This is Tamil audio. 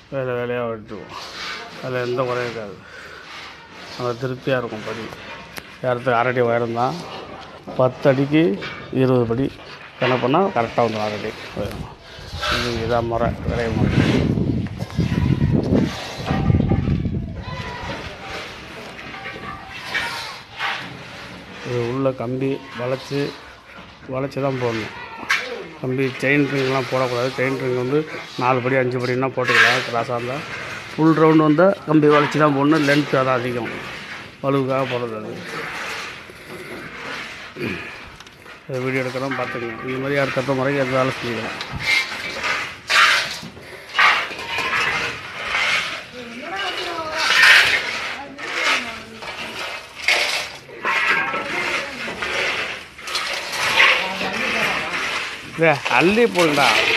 வேலை வேலையாக வெட்டுவோம் அதில் எந்த குறையும் இருக்காது நல்லா திருப்தியாக இருக்கும் படி ஏறத்துக்கு அரடி உயரம் தான் பத்து அடிக்கு இருபது படி என்ன பண்ணால் கரெக்டாக வந்துடும் அரடி உயரம் இது இதான் முறை விளைய முறை இது உள்ள கம்பி வளைச்சி வளைச்சி தான் போடணும் கம்பி செயின் ரிங்லாம் போடக்கூடாது செயின் ரிங் வந்து நாலு படி அஞ்சு படினா போட்டுக்கலாம் கிராஸாக இருந்தால் ஃபுல் ரவுண்டு வந்தால் கம்பி வளைச்சி தான் போடணும் லென்த்து அதான் அதிகம் வலுவுக்காக போடுறது அது இது வீடியோ எடுக்கிறோம் பார்த்துக்கங்க இந்த மாதிரி அடுத்தடுத்த முறைக்கு எந்த வேலை செஞ்சுக்கலாம் ஏ அள்ளி போடுங்கடா